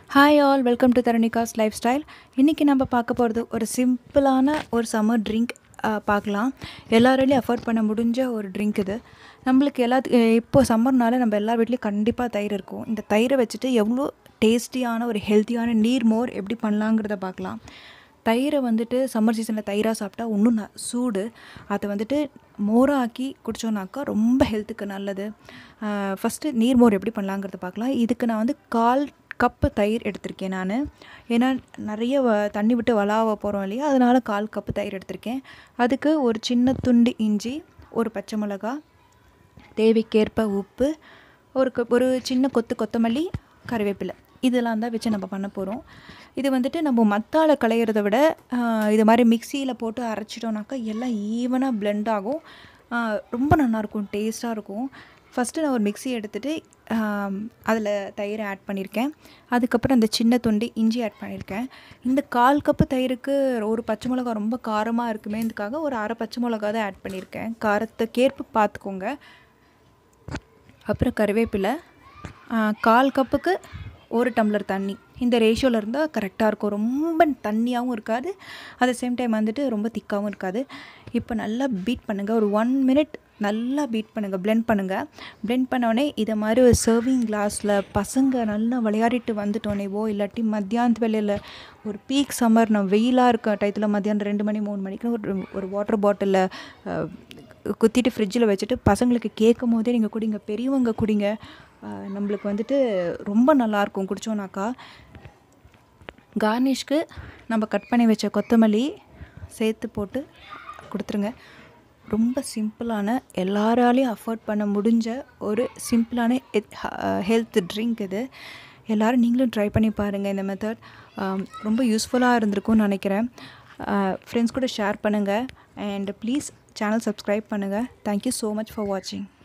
hi all welcome to Dharanika's lifestyle இன்றைக்கி நம்ம பார்க்க போகிறது ஒரு சிம்பிளான ஒரு சம்மர் ட்ரிங்க் பார்க்கலாம் எல்லாராலையும் அஃபோர்ட் பண்ண முடிஞ்ச ஒரு ட்ரிங்க் இது நம்மளுக்கு எல்லாத்து இப்போ சம்மர்னால நம்ம எல்லார் வீட்லேயும் கண்டிப்பாக தயிர் இருக்கும் இந்த தயிரை வச்சுட்டு எவ்வளோ டேஸ்டியான ஒரு ஹெல்த்தியான நீர் மோர் எப்படி பண்ணலாங்கிறத பார்க்கலாம் தயிரை வந்துட்டு சம்மர் சீசனில் தயிராக சாப்பிட்டா இன்னும் ந சூடு அதை வந்துட்டு மோராக ஆக்கி குடித்தோன்னாக்கா ரொம்ப ஹெல்த்துக்கு நல்லது ஃபஸ்ட்டு நீர் மோர் எப்படி பண்ணலாங்கிறத பார்க்கலாம் இதுக்கு நான் வந்து கால் கப்பு தயிர் எடுத்திருக்கேன் நான் ஏன்னா நிறைய வ தண்ணி விட்டு வளாவ போகிறோம் இல்லையா அதனால் கால் கப்பு தயிர் எடுத்திருக்கேன் அதுக்கு ஒரு சின்ன துண்டு இஞ்சி ஒரு பச்சை மிளகா தேவைக்கேற்ப உப்பு ஒரு கொ- ஒரு சின்ன கொத்து கொத்தமல்லி கருவேப்பிலை இதெல்லாம் தான் வச்சு நம்ம பண்ண போகிறோம் இது வந்துட்டு நம்ம மத்தால களையிறத விட ஆஹ், இது மாதிரி மிக்சியில் போட்டு அரைச்சிட்டோம்னாக்கா எல்லாம் ஈவனாக blend ஆகும் ஆஹ், ரொம்ப நல்லாயிருக்கும் டேஸ்ட்டாக இருக்கும் ஃபஸ்ட்டு நான் ஒரு மிக்ஸி எடுத்துகிட்டு அதில் தயிரை ஆட் பண்ணியிருக்கேன் அதுக்கப்புறம் அந்த சின்ன துண்டு இஞ்சி ஆட் பண்ணியிருக்கேன் இந்த கால் கப்பு தயிருக்கு ஒரு பச்சை மிளகா ரொம்ப காரமாக இருக்குமேன்றதுக்காக ஒரு அரை பச்சை மிளகா தான் ஆட் பண்ணியிருக்கேன் காரத்துக்கேற்ப பார்த்துக்கோங்க அப்புறம் கருவேப்பிலை ஆ, கால் கப்புக்கு ஒரு டம்ளர் தண்ணி இந்த ரேஷியோவில் இருந்தால் கரெக்டாக இருக்கும் ரொம்ப தண்ணியாகவும் இருக்காது அட் சேம் டைம் வந்துட்டு ரொம்ப திக்காகவும் இருக்காது இப்போ நல்லா பீட் பண்ணுங்கள் ஒரு ஒன் மினிட் நல்லா பீட் பண்ணுங்கள் blend பண்ணுங்கள் blend பண்ணோடனே இதை மாதிரி ஒரு சர்விங் கிளாஸில் பசங்க நல்லா விளையாடிட்டு வந்துட்டோனேவோ இல்லாட்டி மத்தியானத்து வேலையில் ஒரு பீக் சம்மர் நான் வெயிலாக இருக்க டயத்தில் மத்தியானம் ரெண்டு மணி மூணு மணிக்கு ஒரு ஒரு வாட்டர் பாட்டிலில் குத்திட்டு ஃப்ரிட்ஜில் வச்சுட்டு பசங்களுக்கு கேட்கும் போதே நீங்கள் குடிங்க பெரியவங்க குடிங்க அஹ், நம்மளுக்கு வந்துட்டு ரொம்ப நல்லாயிருக்கும் குடித்தோன்னாக்கா கார்னிஷ்க்கு நம்ம கட் பண்ணி வச்ச கொத்தமல்லி சேர்த்து போட்டு கொடுத்துருங்க ரொம்ப சிம்பிளான எல்லாராலையும் அஃபோர்ட் பண்ண முடிஞ்ச ஒரு சிம்பிளான ஹெல்த் ட்ரிங்க் இது எல்லோரும் நீங்களும் ட்ரை பண்ணி பாருங்கள் இந்த மெத்தட் ரொம்ப யூஸ்ஃபுல்லாக இருந்திருக்கும்னு நினைக்கிறேன் ஃப்ரெண்ட்ஸ் கூட ஷேர் பண்ணுங்கள் அண்ட் ப்ளீஸ் சேனல் சப்ஸ்கிரைப் பண்ணுங்கள் தேங்க்யூ ஸோ மச் ஃபார் வாட்சிங்